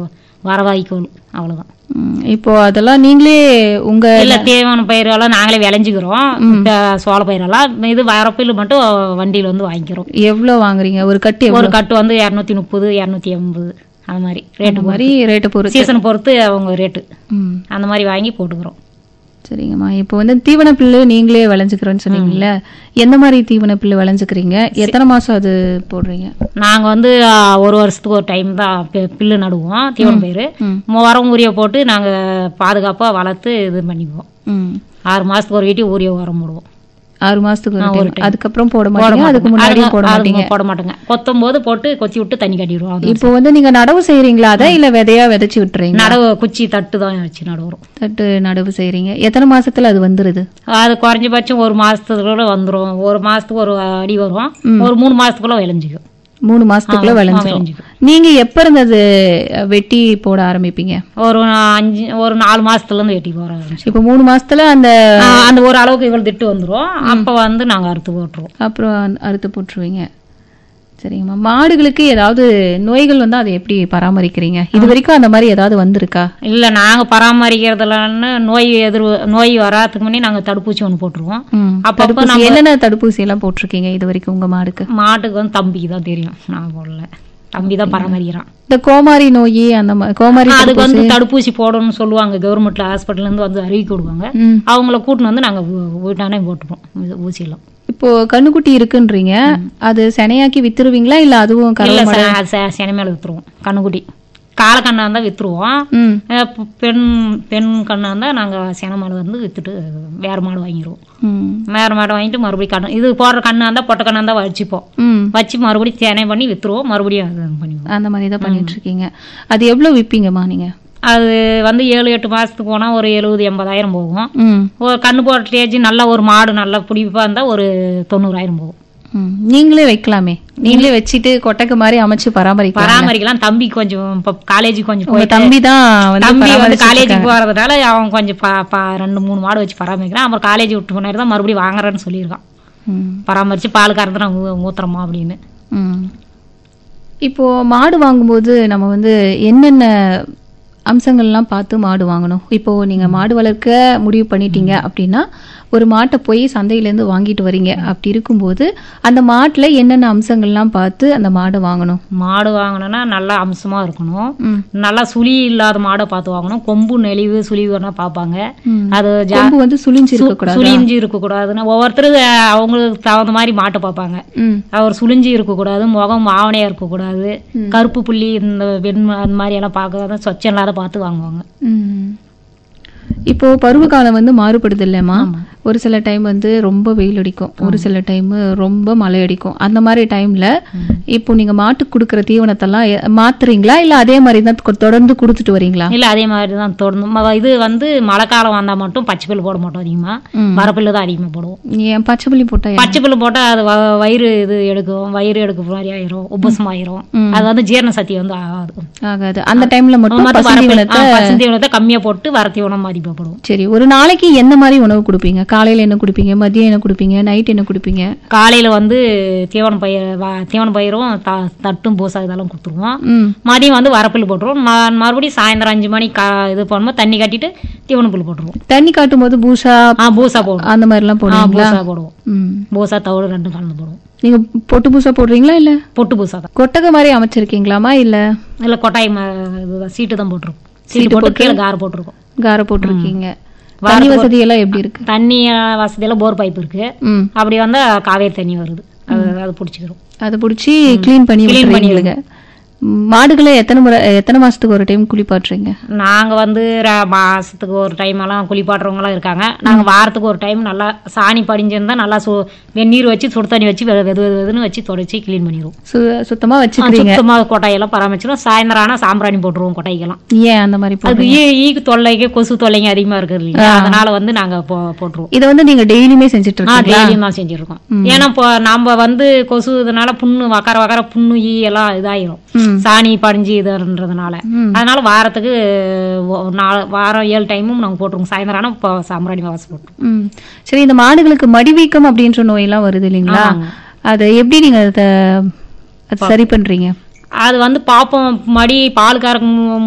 வரவாய்க்கோள் அவ்வளோதான் ம், இப்போ அதெல்லாம் நீங்களே உங்க இல்லை தேவையான பயிரெல்லாம் நாங்களே விளைஞ்சிக்கிறோம் இப்போ சோள பயிரெல்லாம் இது வரப்பில் மட்டும் வண்டியில் வந்து வாங்கிக்கிறோம் எவ்வளவு வாங்குறீங்க ஒரு கட்டு எவ்வளவு ஒரு கட்டு வந்து இரநூத்தி முப்பது இரநூத்தி எண்பது அந்த மாதிரி ரேட்டு இந்த மாதிரி ரேட்டை பொறுத்து சீசன் பொறுத்து அவங்க ரேட்டு ம் அந்த மாதிரி வாங்கி போட்டுக்கிறோம் சரிங்கம்மா இப்போ வந்து தீவன புல்லு நீங்களே விளைஞ்சுக்கிறோன்னு சொன்னீங்கல்ல எந்த மாதிரி தீவன புல்லு விளைஞ்சுக்கிறீங்க எத்தனை மாசம் அது போடுறீங்க நாங்கள் வந்து ஆ, ஒரு வருஷத்துக்கு ஒரு டைம் தான் பி- பில்லு நடுவோம் தீவன பயிர் ம். உரம் ஊரிய போட்டு நாங்கள் பாதுகாப்பாக வளர்த்து இது பண்ணிக்குவோம் ம் ஆறு மாதத்துக்கு ஒரு வீட்டி ஊரிய உரம் போடுவோம் ஆறு மாசத்துக்கு ஆ, ஒரு ஒரு time. time. அதுக்கப்புறம் போட போட மாட்டீங்க அதுக்கு மாட்டோங்க. முன்னாடியும் அதுக்கு- போட அதுக்கு மாட்டீங்க போட மாட்டோங்க கொத்தும் போது போட்டு கொத்தி விட்டு தண்ணி கட்டிடுவோம் அது இப்போ வந்து நீங்க நடவு செய்றீங்களா அதை இல்ல விதையா விதைச்சு விட்டுறீங்க நடவு குச்சி தட்டு தான் வச்சு நடுவுறோம் தட்டு நடவு செய்றீங்க எத்தனை மாசத்துல அது வந்துருது அது குறைஞ்சபட்சம் ஒரு மாசத்துக்குள்ள வந்துரும் ஒரு மாசத்துக்கு ஒரு அடி வரும் ஒரு மூணு மாசத்துக்குள்ள விளைஞ்சிக்கும் மூணு மாசத்துக்குள்ள ஆ, விளைஞ்சிரும் விளைஞ்சிக்கும். நீங்க எப்ப இருந்து அது வெட்டி போட ஆரம்பிப்பீங்க ஒரு அஞ்சு ஒரு நாலு மாசத்துல இருந்து வெட்டி போற ஆரம்பிச்சு இப்போ மூணு மாசத்துல அந்த அந்த ஒரு அளவுக்கு இவ்வளவு திட்டு வந்துரும் அப்ப வந்து நாங்க அறுத்து போட்டுருவோம் அப்புறம் அறுத்து போட்டுருவீங்க சரிங்கம்மா மாடுகளுக்கு ஏதாவது நோய்கள் வந்து அதை எப்படி பராமரிக்கிறீங்க இது வரைக்கும் அந்த மாதிரி ஏதாவது வந்திருக்கா இல்ல நாங்க பராமரிக்கிறதுலன்னு நோய் எதிர் நோய் வராதுக்கு முன்னே நாங்க தடுப்பூசி ஒன்று போட்டுருவோம் ம். அப்பப்ப தடுப்பூசி நம்ம- என்னென்ன தடுப்பூசி எல்லாம் போட்டிருக்கீங்க இது வரைக்கும் உங்க மாடுக்கு மாட்டுக்கு வந்து தம்பிக்கு தான் தெரியும் நான் போடல தம்பி தான் பராமரிக்கிறான் இந்த கோமாரி நோய் அந்த மா- கோமாரி அதுக்கு வந்து தடுப்பூசி போடணும்னு சொல்லுவாங்க கவர்மெண்ட்ல ஹாஸ்பிட்டல்ல இருந்து வந்து அறிவிக்க விடுவாங்க ம். அவங்கள கூட்டின்னு வந்து நாங்க வீ- வீட்டானே போட்டுப்போம் இது ஊசியெல்லாம் இப்போ கண்ணுக்குட்டி இருக்குன்றீங்க அது செனையாக்கி வித்துருவீங்களா இல்ல அதுவும் இல்ல கறவை மாடு- ச- அது ச- செனை மேல வித்துருவோம் கண்ணுக்குட்டி கால கண்ணா இருந்தா வித்துருவோம் ம் அஹ் பெ- பெண் பெண் கண்ணா இருந்தா நாங்க செனை மாடு வந்து வித்துட்டு வேற மாடு வாங்கிடுவோம் ம் வேற மாடு வாங்கிட்டு மறுபடியும் கண்ணு இது போடுற கண்ணா இருந்தா பொட்டை கண்ணா இருந்தா வச்சுப்போம் ம் வச்சு மறுபடியும் சேனை பண்ணி வித்துருவோம் மறுபடியும் அது பண்ணிடுவோம் அந்த மாதிரி தான் பண்ணிட்டு இருக்கீங்க அது எவ்வளவு விப்பீங்கம்மா நீங்க அது வந்து ஏழு எட்டு மாசத்துக்கு போனா ஒரு எழுபது எண்பதாயிரம் போகும் ம் ஒரு கண்ணு போட்ட ஸ்டேஜ் நல்ல ஒரு மாடு நல்லா பிடிப்பா இருந்தா ஒரு தொண்ணூறாயிரம் போகும் ம். நீங்களே வைக்கலாமே நீங்களே வச்சுட்டு கொட்டைக்கு மாதிரி அமைச்சு பராமரிக்கலாம் பராமரிக்கலாம் தம்பி கொஞ்சம் இப்போ காலேஜ் கொஞ்சம் உங்க போயிட்டு தம்பி தான் வந்து தம்பி வந்து பராமரிச்சுட்டு காலேஜுக்கு போறதுனால அவன் கொஞ்சம் பா- பா- ரெண்டு மூணு மாடு வச்சு பராமரிக்கிறான் அப்புறம் காலேஜ் விட்டு முன்னாடி தான் மறுபடியும் வாங்குறேன்னு சொல்லியிருக்கான் ம். பராமரிச்சு பால் கறந்து நான் ஊ- ஊத்துறோமா அப்படின்னு ம். இப்போ மாடு வாங்கும்போது நம்ம வந்து என்னென்ன அம்சங்கள்லாம் பார்த்து மாடு வாங்கணும் இப்போ நீங்க மாடு வளர்க்க முடிவு பண்ணிட்டீங்க அப்படின்னா ஒரு மாட்டை போய் சந்தையிலேருந்து வாங்கிட்டு வரீங்க அப்படி இருக்கும்போது அந்த மாட்டுல என்னென்ன அம்சங்கள்லாம் பார்த்து அந்த மாடை வாங்கணும் மாடு வாங்கணும்னா நல்லா அம்சமா இருக்கணும் ம். நல்லா சுழி இல்லாத மாடை பார்த்து வாங்கணும் கொம்பு நெளிவு சுழிவுனா பார்ப்பாங்க ம். அது ஜா- கொம்பு வந்து சுழிஞ்சு சு- இருக்கக்கூடாது சுழிஞ்சு இருக்கக்கூடாதுன்னு ஒவ்வொருத்தருக்கு அவங்களுக்கு தகுந்த மாதிரி மாட்டை பார்ப்பாங்க ம் அவர் சுழிஞ்சு இருக்கக்கூடாது முகம் மாவனையா இருக்கக்கூடாது கருப்பு புள்ளி இந்த வெண் அந்த மாதிரி எல்லாம் பார்க்காத சொச்சம் இல்லாத பார்த்து வாங்குவாங்க ம். இப்போ பருவகாலம் வந்து மாறுபடுது இல்லைம்மா ஆமா. ஒரு சில டைம் வந்து ரொம்ப வெயில் அடிக்கும் ஒரு சில டைம் ரொம்ப மழை அடிக்கும் அந்த மாதிரி டைம்ல இப்போ நீங்க மாட்டுக்கு கொடுக்குற தீவனத்தெல்லாம் எ- மாத்துறீங்களா இல்ல அதே மாதிரி தான் கொ- தொடர்ந்து கொடுத்துட்டு வரீங்களா இல்ல அதே மாதிரி தான் தொடர்ந்து ம- இது வந்து மழை காலம் வந்தா மட்டும் பச்சை புல்லு போட மாட்டோம் அதிகமா ம். வரப்புல்லு தான் அதிகமா போடுவோம் ஏன் பச்சை புள்ளி போட்டா ஏன்? பச்சை புல்லு போட்டா அது வ- வயிறு இது எடுக்கும் வயிறு எடுக்க மாதிரி ஆயிரும் உபசம் ஆயிரும் ம். அது வந்து ஜீரண சக்தி வந்து ஆகாது ஆகாது அந்த டைம்ல மட்டும் மத்த பசு வரப்புல்லு- தீவனத்தை ஆ, பசுந்தீவனத்தை கம்மியா போட்டு வரத்தீவனம் மாதிரி போடுவோம் சரி ஒரு நாளைக்கு எந்த மாதிரி உணவு கொடுப்பீங்க காலையில என்ன கொடுப்பீங்க மதியம் என்ன கொடுப்பீங்க நைட் என்ன கொடுப்பீங்க காலையில வந்து தீவன பயிர் வ- தீவன பயிரும் த- தட்டும் பூசா இதெல்லாம் கொடுத்துருவோம் ம் மதியம் வந்து வரப்புல் போட்டுருவோம் ம- மறுபடியும் சாயந்தரம் அஞ்சு மணி கா இது பண்ணும்போது தண்ணி கட்டிட்டு தீவன புல் போட்டுருவோம் தண்ணி காட்டும் போது பூசா ஆ பூசா போடுவோம் அந்த மாதிரி எல்லாம் ஆ போடுவீங்களா பூசா போடுவோம் ம் பூசா தவிடு ரெண்டும் கலந்து போடுவோம் நீங்க பொட்டு பூசா போடுறீங்களா இல்ல பொட்டு பூசா தான் கொட்டகை மாதிரி அமைச்சிருக்கீங்களாமா இல்ல இல்லை கொட்டாய் ம- இதுதான் சீட்டு தான் போட்டிருக்கோம் சீட்டு போட்டு கீழே கார் போட்டிருக்கோம் காரை போட்டிருக்கீங்க தண்ணி வசதி எல்லாம் எப்படி இருக்கு தண்ணி அஹ், வசதியெல்லாம் போர் பைப் இருக்கு ம் அப்படி வந்தா காவேரி தண்ணி வருது அது அது பிடிச்சிக்கிறோம் அதை பிடிச்சி க்ளீன் பண்ணி Clean பண்ணி விட்டுருவீங்க ம், மாடுகளை எத்தனை முறை எத்தனை மாசத்துக்கு ஒரு டைம் குளிப்பாட்டுறீங்க நாங்க வந்து ர- மாசத்துக்கு ஒரு டைம் எல்லாம் குளிப்பாட்டுறவங்களாம் இருக்காங்க நாங்க வாரத்துக்கு ஒரு டைம் நல்லா சாணி படிஞ்சிருந்தா நல்லா சு வெந்நீர் வச்சு சுடு தண்ணி வச்சு வெது வெது வெதுன்னு வச்சு தொடச்சி க்ளீன் பண்ணிடுவோம் சு சுத்தமா வச்சுக்கிறீங்க சுத்தமாக கொட்டாயெல்லாம் பராமரிச்சிடும் சாயந்தரம் ஆனா சாம்பிராணி போட்டுருவோம் கொட்டாய்க்கெல்லாம் ஏன் அந்த மாதிரி போ அது ஈ ஈக்கு தொல்லைக்கு கொசு தொல்லைங்க அதிகமா இருக்குது இல்லையா அதனால வந்து நாங்க போ போட்டுருவோம் இதை வந்து நீங்க டெய்லியுமே செஞ்சுட்டு ஆ இருக்கீங்களா டெய்லியும் தான் செஞ்சிருக்கோம் ஏன்னா இப்போ நம்ம வந்து கொசு இதனால புண்ணு வக்கர வக்கர புண்ணு ஈ எல்லாம் இதாயிரும் ம். சாணி படிஞ்சு இதுன்றதுனால ம். அதனால வாரத்துக்கு ஒ- நாலு வாரம் ஏழு டைமும் நாங்க போட்டுருவோம் சாயந்தரம் ஆனா இப்போ சாம்பிராணி வாசம் போட்டுருவோம் ம் சரி இந்த மாடுகளுக்கு மடிவீக்கம் அப்படின்ற நோயெல்லாம் வருது இல்லைங்களா ஆமாங்க. அதை எப்படி நீங்க அதை அதை சரி பண்றீங்க அது வந்து பார்ப்போம் மடி பால் கறக்கும்